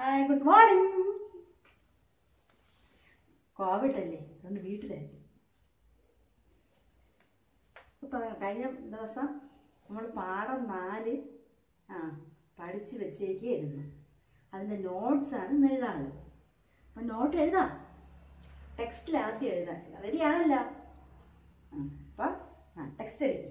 Hi good morning Covid അല്ലേ അതുകൊണ്ട് വീട്ടിലായി ഇപ്പൊ കഴിഞ്ഞ ദിവസം നമ്മൾ പാഠം നാല് ആ പഠിച്ച് വെച്ചേക്കായിരുന്നു അതിൻ്റെ നോട്ട്സാണ് ഇന്ന് എഴുതാനുള്ളത് അപ്പം നോട്ട് എഴുതാം ടെക്സ്റ്റിൽ ആദ്യം എഴുതാൻ റെഡിയാണല്ലോ ആ അപ്പം ആ ടെക്സ്റ്റ് എഴുതി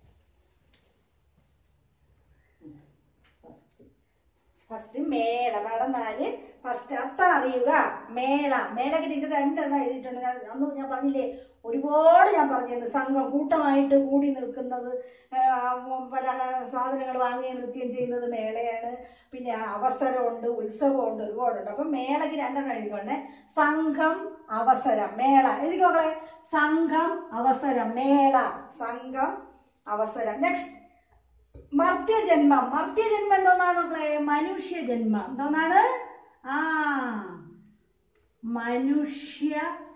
ഫസ്റ്റ് മേള പാഠം നാല് ഫസ്റ്റ് അർത്ഥം അറിയുക മേള മേളക്ക് ടീച്ചർ രണ്ടെണ്ണം എഴുതിയിട്ടുണ്ട് ഞാൻ അന്ന് ഞാൻ പറഞ്ഞില്ലേ ഒരുപാട് ഞാൻ പറഞ്ഞിരുന്നു സംഘം കൂട്ടമായിട്ട് കൂടി നിൽക്കുന്നത് ആ, പല സാധനങ്ങൾ വാങ്ങുകയും വിൽക്കുകയും ചെയ്യുന്നത് മേളയാണ് പിന്നെ അവസരമുണ്ട് ഉത്സവമുണ്ട് ഒരുപാടുണ്ട് അപ്പം മേളയ്ക്ക് രണ്ടെണ്ണം എഴുതിക്കൊണ്ടേ സംഘം അവസരം മേള എഴുതിക്കോളെ സംഘം അവസരം മേള സംഘം അവസരം നെക്സ്റ്റ് മർത്യജന്മം മർത്യജന്മം എന്തോന്നാണ് മക്കളെ മനുഷ്യജന്മം എന്തോന്നാണ് ആ മനുഷ്യ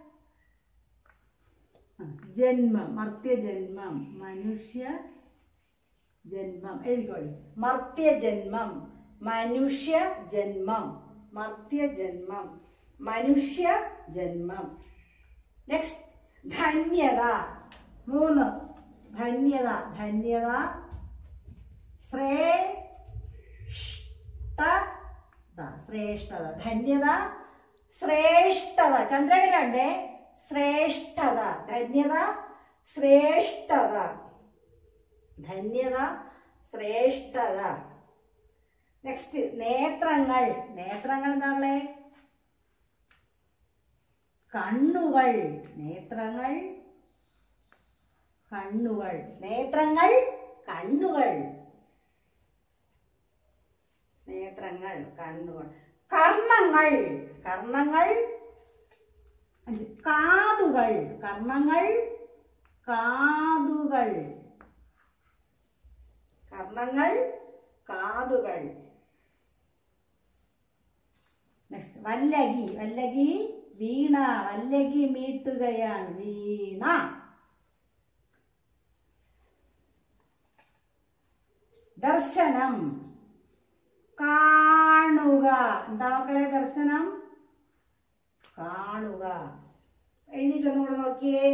ആ, ജന്മം മർത്യജന്മം മനുഷ്യ ജന്മം എഴുതിക്കോളി മർത്യജന്മം മനുഷ്യ ജന്മം മർത്യജന്മം മനുഷ്യ ജന്മം നെക്സ്റ്റ് ധന്യത മൂന്ന് ധന്യത ധന്യത ശ്രേഷ്ഠത ശ്രേഷ്ഠത ധന്യത ശ്രേഷ്ഠത ചന്ദ്രനിലുണ്ട് ശ്രേഷ്ഠത ധന്യത ശ്രേഷ്ഠത ധന്യത ശ്രേഷ്ഠത നെക്സ്റ്റ് നേത്രങ്ങൾ നേത്രങ്ങൾ എന്താ കണ്ണുകൾ നേത്രങ്ങൾ കണ്ണുകൾ നേത്രങ്ങൾ കണ്ണുകൾ നേത്രങ്ങൾ കണ്ണുകൾ കർണങ്ങൾ കർണങ്ങൾ അഞ്ച് കാതുകൾ കർണങ്ങൾ കാതുകൾ കർണങ്ങൾ കാതുകൾ നെക്സ്റ്റ് വല്ലകി വല്ലകി വീണ വല്ലകി മീട്ടുകയാണ് വീണ ദർശനം കാണുക എന്താ മക്കളെ ദർശനം കാണുക എഴുതിയിട്ടൊന്നും കൂടെ നോക്കിയേ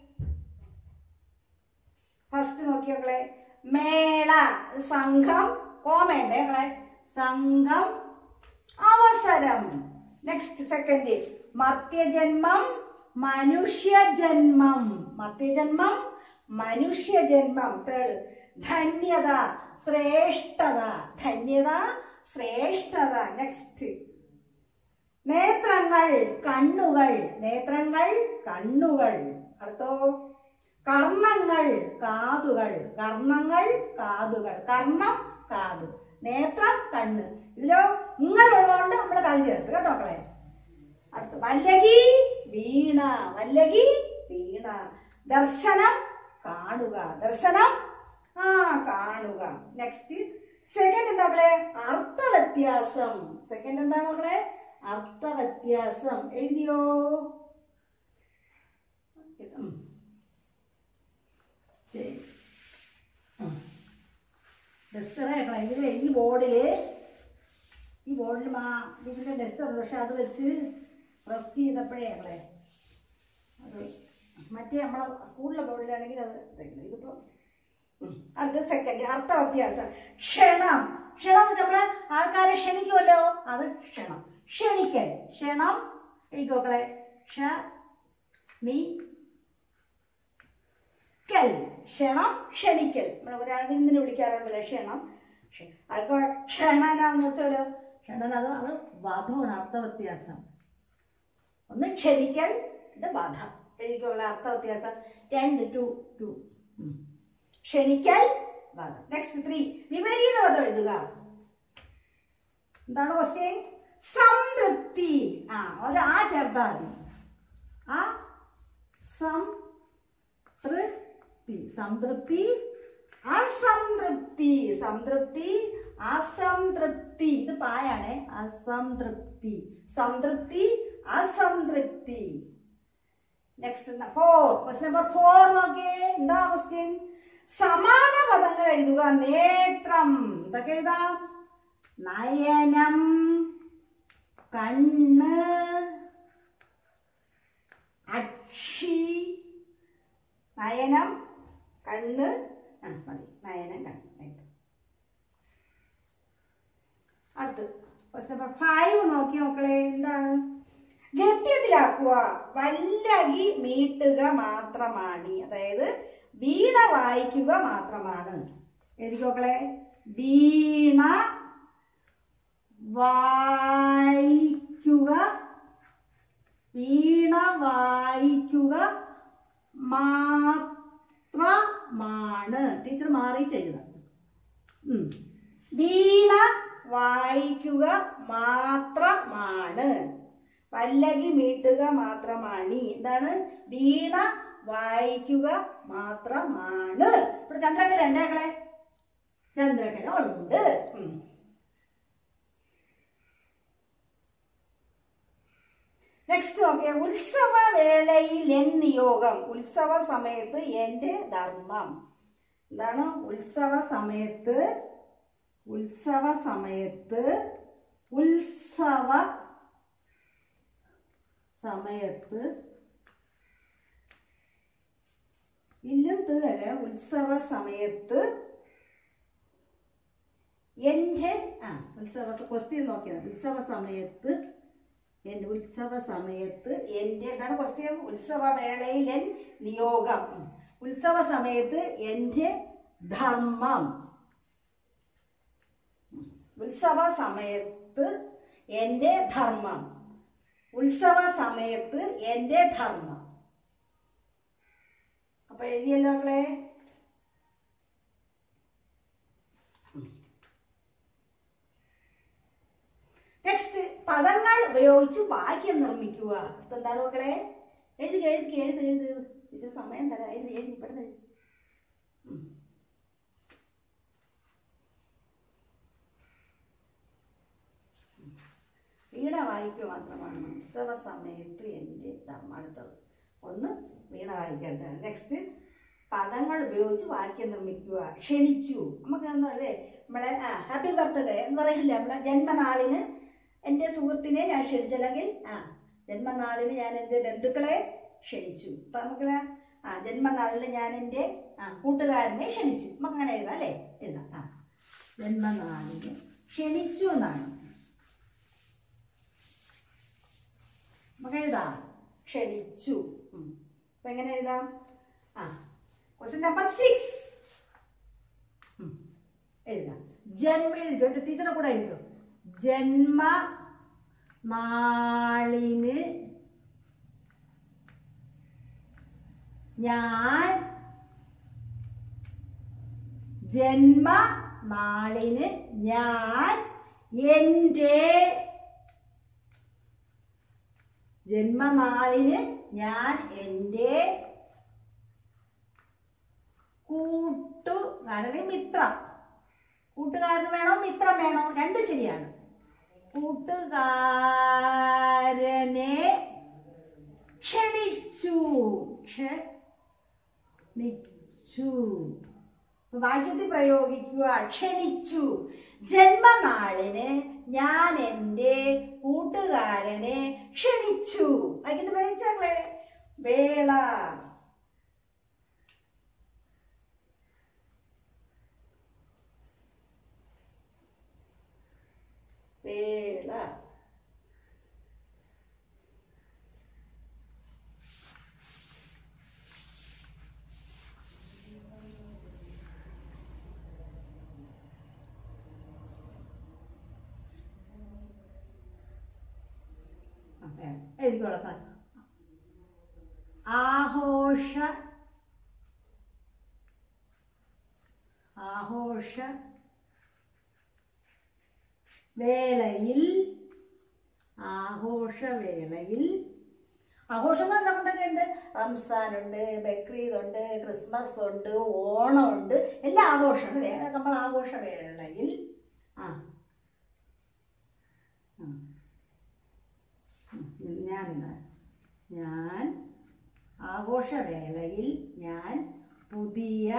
ഫസ്റ്റ് നോക്കിയ മക്കളെ മേള സംഘം കോമയുണ്ടേ മക്കളെ സംഘം അവസരം നെക്സ്റ്റ് സെക്കൻഡ് മർത്യജന്മം മനുഷ്യജന്മം മർത്യജന്മം മനുഷ്യജന്മം തേർഡ് ധന്യത ശ്രേഷ്ഠത ധന്യത ശ്രേഷ്ഠത നെക്സ്റ്റ് നേത്രങ്ങൾ കണ്ണുകൾ നേത്രങ്ങൾ കണ്ണുകൾ അടുത്തോ കർണങ്ങൾ കാതുകൾ കർണങ്ങൾ കാതുകൾ കർണം കാത് നേത്രം കണ്ണ് ഇതിലോ ഇങ്ങനെയുള്ളതുകൊണ്ട് നമ്മൾ കാത് ചേർത്ത് കേട്ടോ മക്കളെ അടുത്ത വല്ലകി വീണ വല്ലകി വീണ ദർശനം കാണുക ദർശനം ആ കാണുക നെക്സ്റ്റ് സെക്കൻഡ് എന്താ മക്കളെ അർത്ഥവ്യത്യാസം സെക്കൻഡ് എന്താ മക്കളെ അർത്ഥവ്യത്യാസം എഴുതിയോ ഉം. ശരി ഡസ്റ്റർ കേട്ടോ ഇതിൽ ഈ ബോർഡില് ഈ ബോർഡിൽ മാ ഇതിൻ്റെ ഡസ്റ്റർ പക്ഷെ അത് വെച്ച് റഫ് ചെയ്തപ്പോഴേ ഞങ്ങളെ അത് മറ്റേ നമ്മളെ സ്കൂളിലെ ബോർഡിലാണെങ്കിൽ അത് ഇതായിരുന്നു. ഇതിപ്പോ ഉം. അടുത്ത സെക്കൻഡ് അർത്ഥ വ്യത്യാസം ക്ഷണം ക്ഷണം എന്ന് വെച്ചാൽ നമ്മള് ആൾക്കാരെ ക്ഷണിക്കുമല്ലോ അത് ക്ഷണം ക്ഷണിക്കൽ ക്ഷണം എഴുതിക്കോക്കളെ ക്ഷ നീ ക്ഷണിക്കൽ ക്ഷണം ക്ഷണിക്കൽ നമ്മൾ ഒരാൾ ഇന്നിന് വിളിക്കാറുണ്ടല്ലോ ക്ഷണം ക്ഷ- അപ്പോൾ ക്ഷണന എന്ന് വെച്ചാലോ ക്ഷണന അത് അത് വധമാണ് അർത്ഥവ്യത്യാസം ഒന്ന് ക്ഷണിക്കൽ ഇത് വധ എഴുതിക്കുള്ള അർത്ഥവ്യത്യാസം രണ്ട് ടു ടു ക്ഷണിക്കൽ വധ നെക്സ്റ്റ് ത്രീ വിപരീത പദം എഴുതുക എന്താണ് ക്വസ്റ്റ്യൻ സംതൃപ്തി ആ ഒരു ആ ചേർത്താൽ മതി ആ സംതൃപ്തി സംതൃപ്തി അസംതൃപ്തി സംതൃപ്തി അസംതൃപ്തി ഇത് പായാണ് അസംതൃപ്തി സംതൃപ്തി അസംതൃപ്തി next four question number four നോക്കിയേ എന്താ ക്വസ്റ്റ്യൻ സമാന പദങ്ങൾ എഴുതുക നേത്രം ഇതൊക്കെ എഴുതാം നയനം കണ്ണ് അക്ഷി നയനം കണ്ണ് ആ മതി നയനം കണ്ണ് ആയിട്ട്. അടുത്ത് ക്വസ്റ്റ്യൻ നമ്പർ ഫൈവ് നോക്കി മക്കളെ എന്താണ് ഗദ്യത്തിലാക്കുക വല്ലകി മീട്ടുക മാത്രമാണ് അതായത് വീണ വായിക്കുക മാത്രമാണ് എഴുതിക്കോക്കളെ വീണ വായിക്കുക വീണ വായിക്കുക മാത്രമാണ് ടീച്ചർ മാറിയിട്ട് എഴുതാം ഉം. വീണ വായിക്കുക മാത്രമാണ് പല്ലകി മീട്ടുക മാത്രമാണ് എന്താണ് വീണ വായിക്കുക മാത്രമാണ് ഇവിടെ ചന്ദ്രക്കല ഉണ്ടേക്കളെ ചന്ദ്രക്കല ഉണ്ട് ഉം. നെക്സ്റ്റ് ഓക്കെ ഉത്സവ വേളയിൽ എൻ നിയോഗം ഉത്സവ സമയത്ത് എൻ്റെ ധർമ്മം എന്താണ് ഉത്സവ സമയത്ത് ഉത്സവ സമയത്ത് ഉത്സവ സമയത്ത് ഇല്ലും തീരെ ഉത്സവ സമയത്ത് എൻ്റെ ആ ഉത്സവ ക്വസ്റ്റ്യൻ നോക്കിയത് ഉത്സവ സമയത്ത് എൻ്റെ ഉത്സവ സമയത്ത് എൻ്റെ എന്താണ് ക്വസ്റ്റ്യൻ ഉത്സവ വേളയിൽ എൻ നിയോഗം ഉം. ഉത്സവ സമയത്ത് എൻ്റെ ധർമ്മം ഉം. ഉത്സവ സമയത്ത് എൻ്റെ ധർമ്മം ഉത്സവ സമയത്ത് എൻ്റെ ധർമ്മം അപ്പൊ എഴുതിയല്ലോ മക്കളെ നെക്സ്റ്റ് പദങ്ങൾ ഉപയോഗിച്ച് വാക്യം നിർമ്മിക്കുക എന്താണ് മക്കളെ എഴുതി എഴുതി എഴുതി എഴുതി ഇത് സമയം തരാം എഴുതി എഴുതി പെട്ടെന്ന് എഴുതി ഉം. വീണ വായിക്കുക മാത്രമാണ് ഉത്സവ സമയത്ത് എൻ്റെ ധർമ്മം അടുത്തത് ഒന്ന് വീണ വായിക്കേണ്ടതാണ് നെക്സ്റ്റ് പദങ്ങൾ ഉപയോഗിച്ച് വാക്യം നിർമ്മിക്കുക ക്ഷണിച്ചു നമുക്ക് അല്ലേ നമ്മളെ ആ ഹാപ്പി ബർത്ത്ഡേ എന്ന് പറയില്ലേ നമ്മളെ ജന്മനാളിന് എൻ്റെ സുഹൃത്തിനെ ഞാൻ ക്ഷണിച്ചു അല്ലെങ്കിൽ ആ ജന്മനാളിന് ഞാൻ എൻ്റെ ബന്ധുക്കളെ ക്ഷണിച്ചു അപ്പം നമുക്ക് ആ ജന്മനാളിന് ഞാൻ എൻ്റെ ആ കൂട്ടുകാരനെ ക്ഷണിച്ചു നമുക്ക് അങ്ങനെ എഴുതാം അല്ലേ എഴുതാം ആ ജന്മനാളിന് ക്ഷണിച്ചു എന്നാണ് നമുക്ക് എഴുതാം ക്ഷണിച്ചു ഉം. അപ്പൊ എങ്ങനെ എഴുതാം ആ ക്വസ്റ്റ്യൻ നമ്പർ സിക്സ് എഴുതാം ജന്മ എഴുതിക്കോ എന്റെ ടീച്ചറെ കൂടെ എഴുതും ജന്മ നാളിന് ഞാൻ ജന്മ നാളിന് ഞാൻ എൻ്റെ ജന്മനാളിന് ഞാൻ എൻ്റെ കൂട്ടുകാരനെ മിത്രം കൂട്ടുകാരൻ വേണോ മിത്രം വേണോ രണ്ട് ശരിയാണ് കൂട്ടുകാരനെ ക്ഷണിച്ചു ക്ഷണിച്ചു അപ്പൊ വാക്യത്തിൽ പ്രയോഗിക്കുക ക്ഷണിച്ചു ജന്മനാളിന് ഞാൻ എൻ്റെ കൂട്ടുകാരനെ ക്ഷണിച്ചു വാക്യത്തിൽ പ്രയോഗിച്ചാങ്ങളെ വേള വേള ഓക്കേ, എഴുതിക്കോളാം പറ. ആഘോഷ ആഘോഷ വേളയിൽ ആഘോഷവേളയിൽ ആഘോഷം എന്ന് പറഞ്ഞാൽ ഉണ്ട് റംസാനുണ്ട് ബക്രീദുണ്ട് ക്രിസ്മസ് ഉണ്ട് ഓണമുണ്ട് എല്ലാ ആഘോഷമുണ്ട് അല്ലേ അതൊക്കെ നമ്മൾ ആഘോഷവേളയിൽ ആ ആ. ഉം, ഞാനിതാ ഞാൻ ആഘോഷവേളയിൽ ഞാൻ പുതിയ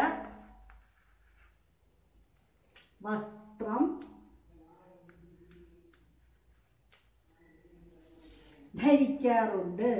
വസ്ത്രം ധരിക്കാറുണ്ട്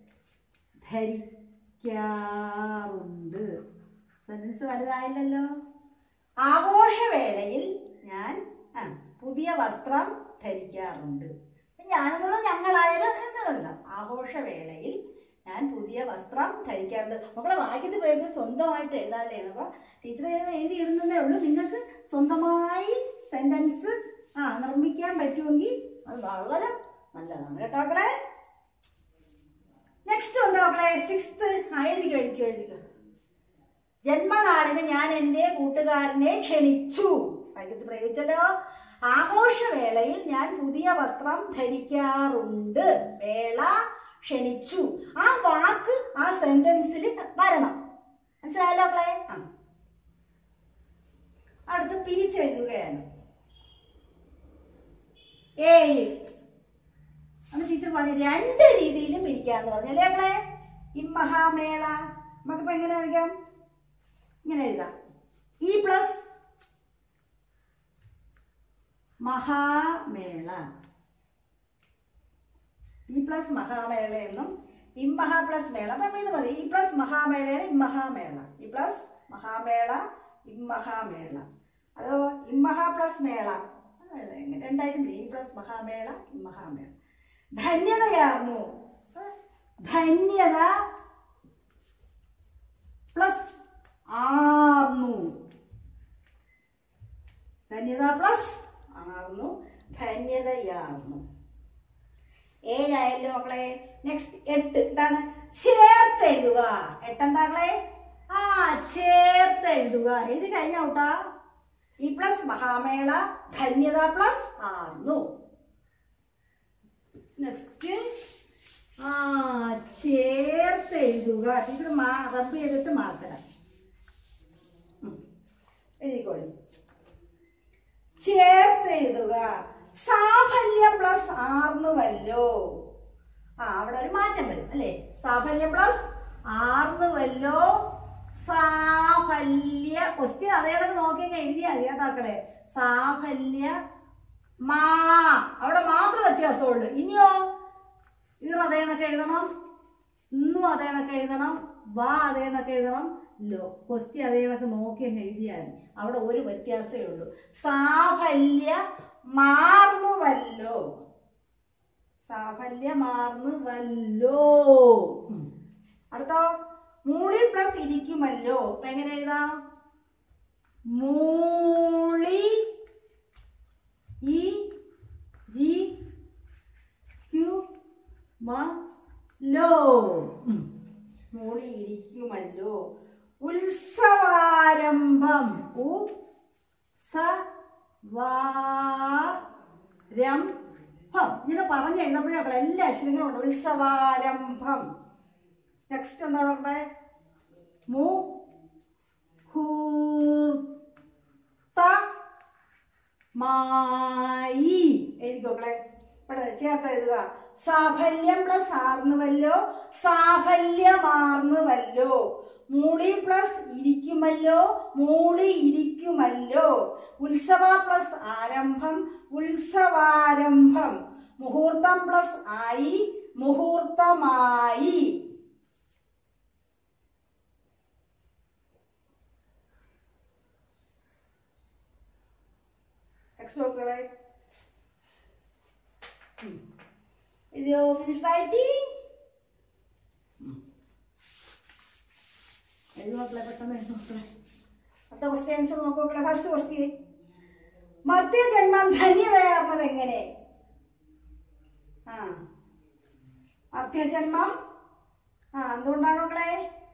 ധരിക്കാറുണ്ട് സെന്റൻസ് വലുതായില്ലല്ലോ ആഘോഷവേളയിൽ ഞാൻ ആ, പുതിയ വസ്ത്രം ധരിക്കാറുണ്ട് ഞാനെന്നുള്ള ഞങ്ങളായാലും എന്ന് കരുതാം ആഘോഷവേളയിൽ ഞാൻ പുതിയ വസ്ത്രം ധരിക്കാറുണ്ട് മക്കളെ വാക്യത്തിൽ പറയുന്നത് സ്വന്തമായിട്ട് എഴുതാനുള്ളതാണ് അപ്പോൾ ടീച്ചർ എഴുതി ഇടുന്നതേ ഉള്ളൂ നിങ്ങൾക്ക് സ്വന്തമായി സെന്റൻസ് ആ നിർമ്മിക്കാൻ പറ്റുമെങ്കിൽ അത് വളരെ നല്ലതാണ് കേട്ടോ മക്കളെ നെക്സ്റ്റ് വന്നോ മക്കളെ സിക്സ്ത് ആ എഴുതിക്കോ എഴുതിക്കോ എഴുതിക്കോ ജന്മനാളിന് ഞാൻ എൻ്റെ കൂട്ടുകാരനെ ക്ഷണിച്ചു വാക്യത്തിൽ പ്രയോഗിച്ചല്ലോ ആഘോഷവേളയിൽ ഞാൻ പുതിയ വസ്ത്രം ധരിക്കാറുണ്ട് വേള ക്ഷണിച്ചു ആ വാക്ക് ആ സെന്റൻസിൽ വരണം മനസ്സിലായല്ലോ മക്കളെ ആ അടുത്ത് പിരിച്ചെഴുതുകയാണ് ഏഴ് അന്ന് ടീച്ചർ പറഞ്ഞു രണ്ട് രീതിയിലും പിരിക്കാന്ന് പറഞ്ഞല്ലേ മക്കളെ ഇമ്മഹാമേള നമുക്കിപ്പോ എങ്ങനെ എഴുതാം ഇങ്ങനെ എഴുതാം ഇ പ്ലസ് മഹാമേള ഇ പ്ലസ് മഹാമേള എന്നും ഇമ്മഹ പ്ലസ് മേള അപ്പൊ ഇത് മതി ഇ പ്ലസ് മഹാമേളയാണ് ഇമ്മഹാമേള ഇ പ്ലസ് മഹാമേള ഇമ്മഹാമേള അതോ ഇമ്മഹ പ്ലസ് മേള അത് എഴുതാം. ഇങ്ങനെ രണ്ടായിരം ഇ പ്ലസ് മഹാമേള ഇമ്മഹാമേള ധന്യതയാർന്നു ധന്യത പ്ലസ് ആർന്നു ധന്യത പ്ലസ് ആർന്നു ധന്യതയാർന്നു ഏഴായല്ലോ മക്കളെ നെക്സ്റ്റ് എട്ട് എന്താണ് ചേർത്ത് എഴുതുക എട്ടെന്താ മക്കളെ ആ ചേർത്ത് എഴുതുക എഴുതി കഴിഞ്ഞ ഔട്ടാ ഈ പ്ലസ് മഹാമേള ധന്യത പ്ലസ് ആർന്നു നെക്സ്റ്റ് ആ ചേർത്ത് എഴുതുക ടീച്ചർ മാ റബ്ബ് ചെയ്തിട്ട് മാർത്തരാം ഉം. എഴുതിക്കോളി ചേർത്ത് എഴുതുക സാഫല്യം പ്ലസ് ആർന്നുവല്ലോ ആ അവിടെ ഒരു മാറ്റം വരും അല്ലേ സാഫല്യം പ്ലസ് ആർന്നുവല്ലോ സാഫല്യ ക്വസ്റ്റ്യൻ അതേടൊക്കെ നോക്കി അങ്ങ് എഴുതിയാൽ മതി കേട്ടാക്കളെ സാഫല്യ മാ അവിടെ മാത്രം വ്യത്യാസമുള്ളൂ ഇനിയോ ഈറ അതേണൊക്കെ എഴുതണം ഇന്നും അതേണൊക്കെ എഴുതണം വാ അതേണൊക്കെ എഴുതണം ലോ ക്വസ്റ്റ്യൻ അതേണൊക്കെ നോക്കി അങ്ങ് എഴുതിയാൽ മതി. അവിടെ ഒരു വ്യത്യാസമേ ഉള്ളൂ സാഫല്യ മാർന്നുവല്ലോ സാഫല്യ മാർന്നുവല്ലോ ഉം. അടുത്തോ മൂളി പ്ലസ് ഇരിക്കുമല്ലോ ഇപ്പൊ എങ്ങനെ എഴുതാം മൂളി ഈ രി ക്യു മ ലോ ഉം. മൂളി ഇരിക്കുമല്ലോ ഉത്സവാരംഭം ഉ സ വാ രംഭം ഇങ്ങനെ പറഞ്ഞു എഴുതുമ്പോഴേ അവിടെ എല്ലാ അക്ഷരങ്ങളും ഉണ്ട് ഉത്സവാരംഭം നെക്സ്റ്റ് എന്താ നോക്കട്ടെ മു ഹൂർത്ത മായി എഴുതിക്കോക്കളെ ഇവിടെ ചേർത്ത് എഴുതുക സാഫല്യം പ്ലസ് ആർന്നുവല്ലോ സാഫല്യമാർന്നുവല്ലോ മൂളി പ്ലസ് ഇരിക്കുമല്ലോ മൂളി ഇരിക്കുമല്ലോ ഉത്സവ പ്ലസ് ആരംഭം ഉത്സവാരംഭം മുഹൂർത്തം പ്ലസ് ആയി മുഹൂർത്തമായി നെക്സ്റ്റ് നോക്കുകളെ ഇതെയോ ഫിനിഷ് റൈറ്റിംഗ് എഴുതി മക്കളെ പെട്ടെന്ന് എഴുതി മക്കളെ അടുത്ത ക്വസ്റ്റ്യൻസ് നോക്കൂ മക്കളെ ഫസ്റ്റ് ക്വസ്റ്റ്യൻ മധ്യജന്മം ധന്യതയാർന്നത് എങ്ങനെ ആ മധ്യജന്മം ആ എന്തുകൊണ്ടാണ് മക്കളെ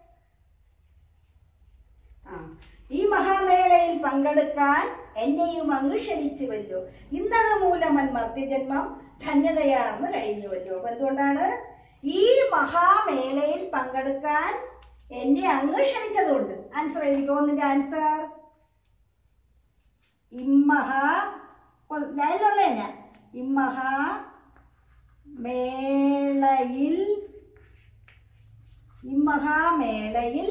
ആ ഈ മഹാമേളയിൽ പങ്കെടുക്കാൻ എന്നെയും അങ്ങ് ക്ഷണിച്ചുവല്ലോ ഇന്നത് മൂലമൻ മർദ്ദജന്മം ധന്യതയാർന്ന് കഴിഞ്ഞുവല്ലോ അപ്പൊ എന്തുകൊണ്ടാണ് ഈ മഹാമേളയിൽ പങ്കെടുക്കാൻ എന്നെ അങ്ങ് ക്ഷണിച്ചതുകൊണ്ട് ആൻസർ എഴുതിക്കോ നിന്റെ ആൻസർ ഇമ്മഹ ലൈനിലുള്ള തന്നെ ഇമ്മഹ മേളയിൽ ഇമ്മഹാമേളയിൽ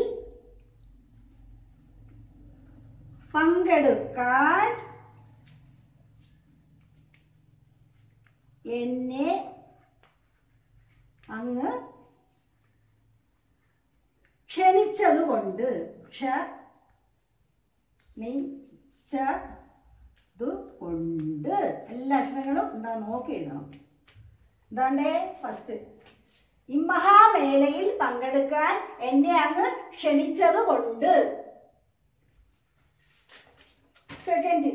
പങ്കെടുക്കാൻ എന്നെ കൊണ്ട് ക്ഷ നി ച ദു കൊണ്ട് എല്ലാ അക്ഷരങ്ങളും എന്താ നോക്കി എഴുതണം എന്താണ്ടേ ഫസ്റ്റ് ഇമ്മഹാമേളയിൽ പങ്കെടുക്കാൻ എന്നെ അങ്ങ് ക്ഷണിച്ചത് കൊണ്ട് സെക്കൻഡ്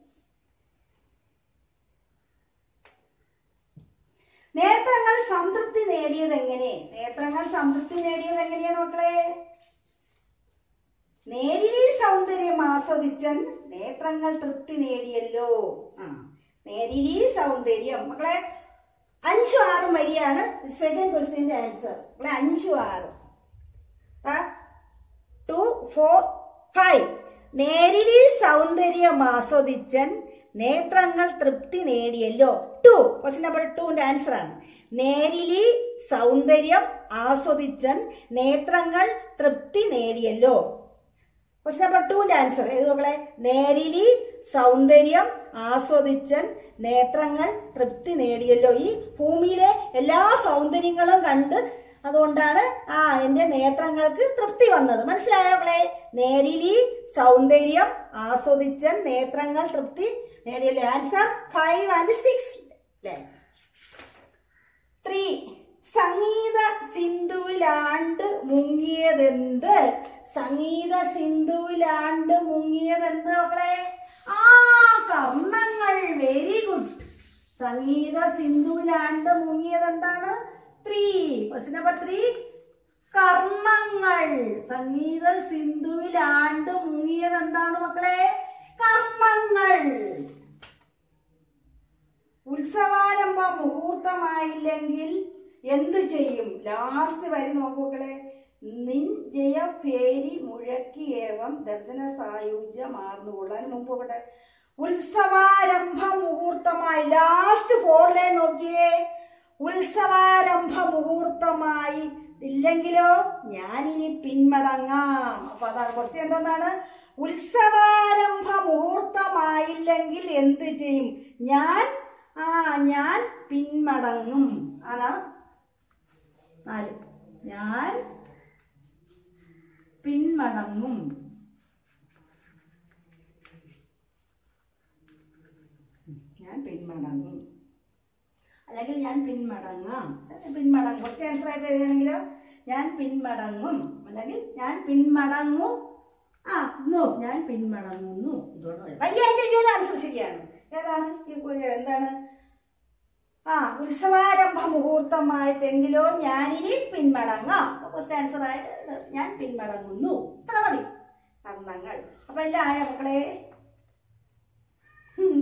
നേത്രങ്ങൾ സംതൃപ്തി നേടിയത് എങ്ങനെ നേത്രങ്ങൾ സംതൃപ്തി നേടിയത് എങ്ങനെയാണ് മക്കളെ നേരിലി സൗന്ദര്യം ആസ്വദിച്ചൻ നേത്രങ്ങൾ തൃപ്തി നേടിയല്ലോ ആ നേരിലി സൗന്ദര്യം മക്കളെ അഞ്ചു ആറും വരിയാണ് സെക്കൻഡ് ക്വസ്റ്റിന്റെ ആൻസർ മക്കളെ അഞ്ചു ആറ് ടു ഫോർ ഫൈവ് നേരിലി സൗന്ദര്യം ആസ്വദിച്ചൻ നേത്രങ്ങൾ തൃപ്തി നേടിയല്ലോ ടു ക്വസ്റ്റ്യൻ നമ്പർ ടുവിന്റെ ആൻസർ ആണ് നേരിലി സൗന്ദര്യം ആസ്വദിച്ചൻ നേത്രങ്ങൾ തൃപ്തി നേടിയല്ലോ ക്വസ്റ്റ്യൻ നമ്പർ ടുവിന്റെ ആൻസർ എഴുതുകളെ നേരിലി സൗന്ദര്യം ആസ്വദിച്ചൻ നേത്രങ്ങൾ തൃപ്തി നേടിയല്ലോ ഈ ഭൂമിയിലെ എല്ലാ സൗന്ദര്യങ്ങളും കണ്ട് അതുകൊണ്ടാണ് ആ എന്റെ നേത്രങ്ങൾക്ക് തൃപ്തി വന്നത് മനസ്സിലായോളെ നേരിലി സൗന്ദര്യം ആസ്വദിച്ചൻ നേത്രങ്ങൾ തൃപ്തി നേടിയല്ലോ ആൻസർ ഫൈവ് ആൻഡ് സിക്സ് അല്ലേ ത്രീ സംഗീത സിന്ധുവിലാണ്ട് മുങ്ങിയതെന്ത് സംഗീത സിന്ധുവിലാണ്ട് മുങ്ങിയതെന്ത് മക്കളെ ആ കർണങ്ങൾ വെരി ഗുഡ് സംഗീത സിന്ധുവിലാണ്ട് മുങ്ങിയത് എന്താണ് ത്രീ ക്വസ്റ്റ്യൻ നമ്പർ ത്രീ കർണങ്ങൾ സംഗീത സിന്ധുവിലാണ്ട് മുങ്ങിയത് എന്താണ് മക്കളെ കർണങ്ങൾ ഉത്സവാരംഭ മുഹൂർത്തമായില്ലെങ്കിൽ എന്ത് ചെയ്യും ലാസ്റ്റ് വരി നോക്കുകളെ നിൻ ജയ പേരി മുഴക്കിയേവം ദർശന സായുജ്യമാർന്നുകൊള്ളാൻ മുമ്പ് ഇവിടെ ഉത്സവാരംഭ മുഹൂർത്തമായി ലാസ്റ്റ് ഫോർ ലൈൻ നോക്കിയേ ഉത്സവാരംഭ മുഹൂർത്തമായി ഇല്ലെങ്കിലോ ഞാനിനി പിന്മടങ്ങാം അപ്പൊ അതാണ് ക്വസ്റ്റ്യൻ എന്താണ് ഉത്സവാരംഭ മുഹൂർത്തമായില്ലെങ്കിൽ എന്ത് ചെയ്യും ഞാൻ ആ ഞാൻ പിന്മടങ്ങും അതാണ് നാല് ഞാൻ പിന്മടങ്ങും ഞാൻ പിന്മടങ്ങും അല്ലെങ്കിൽ ഞാൻ പിന്മടങ്ങാം പിന്മടങ്ങും ഫസ്റ്റ് ആൻസർ ആയിട്ട് എഴുതണമെങ്കിലോ ഞാൻ പിന്മടങ്ങും അല്ലെങ്കിൽ ഞാൻ പിന്മടങ്ങും ആ നോ ഞാൻ പിന്മടങ്ങുന്നു ഇതോടെ വലിയായിട്ട് എഴുതിയാൽ ആൻസർ ശരിയാണ് ഏതാണ് ഈ ഒരു എന്താണ് ആ ഉത്സവാരംഭ മുഹൂർത്തമായിട്ടെങ്കിലോ ഞാനിനി പിന്മടങ്ങാം ഫസ്റ്റ് ആൻസർ ആയിട്ട് ഇത് ഞാൻ പിന്മടങ്ങുന്നു ഇത്ര മതി കർണങ്ങൾ അപ്പൊ എല്ലാം ആയ മക്കളെ ഉം.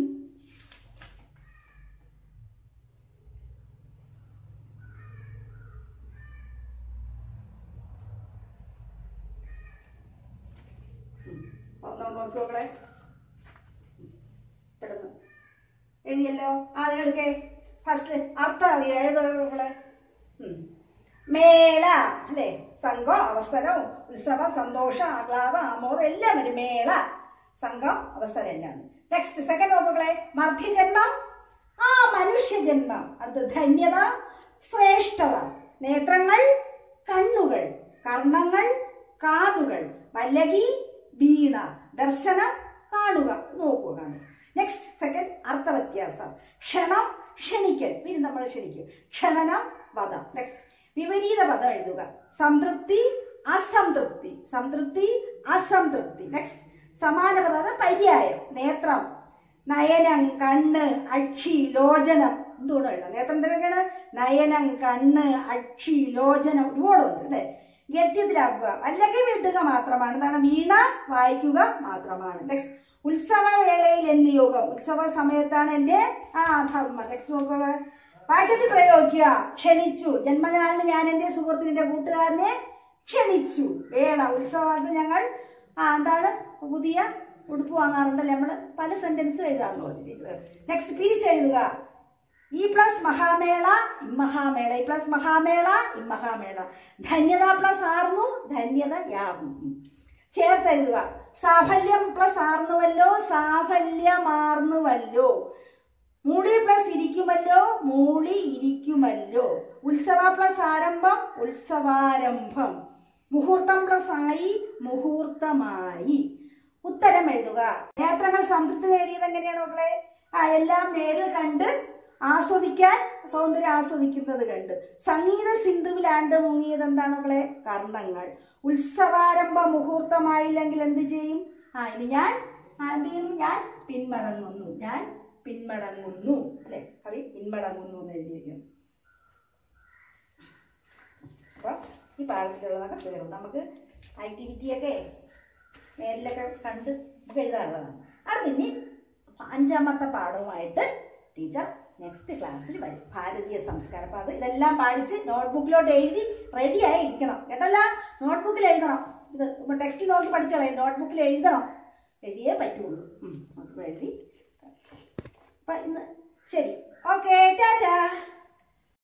ഒന്ന് നോക്കി നോക്കളെ പെടുന്നു എഴുതിയല്ലോ ആ എടുക്കേ ഫസ്റ്റ് അർത്ഥം അറിയാം എഴുതോളെ മേള അല്ലേ സംഘം അവസരം ഉത്സവ സന്തോഷം ആഹ്ലാദം ആമോദം എല്ലാം വരും മേള സംഘം അവസരം എല്ലാം നെക്സ്റ്റ് സെക്കൻഡ് നോക്കുകളെ മധ്യജന്മം ആ മനുഷ്യജന്മം അടുത്ത് ധന്യത ശ്രേഷ്ഠത നേത്രങ്ങൾ കണ്ണുകൾ കർണങ്ങൾ കാതുകൾ വല്ലകി വീണ ദർശനം കാണുക നോക്കുക കാണുക നെക്സ്റ്റ് സെക്കൻഡ് അർത്ഥവ്യത്യാസം ക്ഷണം ക്ഷണിക്കൽ പിന്നെ നമ്മൾ ക്ഷണിക്കും ക്ഷണനം വധം നെക്സ്റ്റ് വിപരീത പദം എഴുതുക സംതൃപ്തി അസംതൃപ്തി സംതൃപ്തി അസംതൃപ്തി നെക്സ്റ്റ് സമാന പദം അത് പര്യായം നേത്രം നയനം കണ്ണ് അക്ഷി ലോചനം എന്തുകൊണ്ട് എഴുതാം നേത്രം എന്തൊക്കെയാണ് നയനം കണ്ണ് അക്ഷി ലോചനം ഒരുപാടുണ്ട് അല്ലേ ഗദ്യത്തിലാക്കുക അല്ലെങ്കിൽ വിടുക മാത്രമാണ് എന്താണ് വീണ വായിക്കുക മാത്രമാണ് നെക്സ്റ്റ് ഉത്സവവേളയിൽ എന്ത് യോഗം ഉത്സവ സമയത്താണ് എൻ്റെ ആ ധർമ്മം നെക്സ്റ്റ് നോക്കുക വാക്യത്തിൽ പ്രയോഗിക്കുക ക്ഷണിച്ചു ജന്മനാളിന് ഞാൻ എൻ്റെ സുഹൃത്തിൻ്റെ കൂട്ടുകാരനെ ക്ഷണിച്ചു വേള ഉത്സവകാലത്ത് ഞങ്ങൾ ആ എന്താണ് പുതിയ ഉടുപ്പ് വാങ്ങാറുണ്ടല്ലേ നമ്മൾ പല സെന്റൻസും എഴുതാന്ന് പറഞ്ഞു ടീച്ചർ നെക്സ്റ്റ് പിരിച്ചെഴുതുക ഈ പ്ലസ് മഹാമേള ഇമ്മഹാമേള ഈ പ്ലസ് മഹാമേള ഇമ്മഹാമേള ധന്യത പ്ലസ് ആർന്നു ധന്യത യാകും ചേർത്തെഴുതുക സാഫല്യം പ്ലസ് ആർന്നുവല്ലോ സാഫല്യമാർന്നുവല്ലോ മൂളി പ്ലസ് ഇരിക്കുമല്ലോ മൂളി ഇരിക്കുമല്ലോ ഉത്സവ പ്ലസ് ആരംഭം ഉത്സവാരംഭം മുഹൂർത്തം പ്ലസ് ആയി മുഹൂർത്തമായി ഉത്തരം എഴുതുക നേത്രങ്ങൾ സംതൃപ്തി നേടിയത് എങ്ങനെയാണ് മക്കളെ ആ എല്ലാം നേരിൽ കണ്ട് ആസ്വദിക്കാൻ സൗന്ദര്യം ആസ്വദിക്കുന്നത് കണ്ട് സംഗീത സിന്ധുവിലാണ്ട് മുങ്ങിയത് എന്താണ് മക്കളെ കർണങ്ങൾ ഉത്സവാരംഭ മുഹൂർത്തമായില്ലെങ്കിൽ എന്ത് ചെയ്യും ആ ഇനി ഞാൻ ആ, എന്ത് ചെയ്യുന്നു ഞാൻ പിന്മടങ്ങുന്നു ഞാൻ പിന്മടങ്ങുന്നു അല്ലെ കവി പിന്മടങ്ങുന്നു എന്ന് എഴുതിയിരിക്കുന്നു അപ്പോൾ ഈ പാഠത്തിലുള്ളതൊക്കെ തീർന്നു നമുക്ക് ആക്ടിവിറ്റിയൊക്കെ നേരിലൊക്കെ കണ്ട് നമുക്ക് എഴുതാനുള്ളതാണ് അടുത്ത് ഇനി അഞ്ചാമത്തെ പാഠവുമായിട്ട് ടീച്ചർ നെക്സ്റ്റ് ക്ലാസ്സിൽ വരും ഭാരതീയ സംസ്കാരം അപ്പോൾ അത് ഇതെല്ലാം പഠിച്ച് നോട്ട്ബുക്കിലോട്ട് എഴുതി റെഡിയായി ഇരിക്കണം കേട്ടല്ല നോട്ട്ബുക്കിൽ എഴുതണം ഇത് ടെക്സ്റ്റ് നോക്കി പഠിച്ചോളേ നോട്ട്ബുക്കിൽ എഴുതണം എഴുതിയേ പറ്റുള്ളൂ ഉം, നോട്ട്ബുക്കിൽ എഴുതി അപ്പം ഇന്ന് ശരി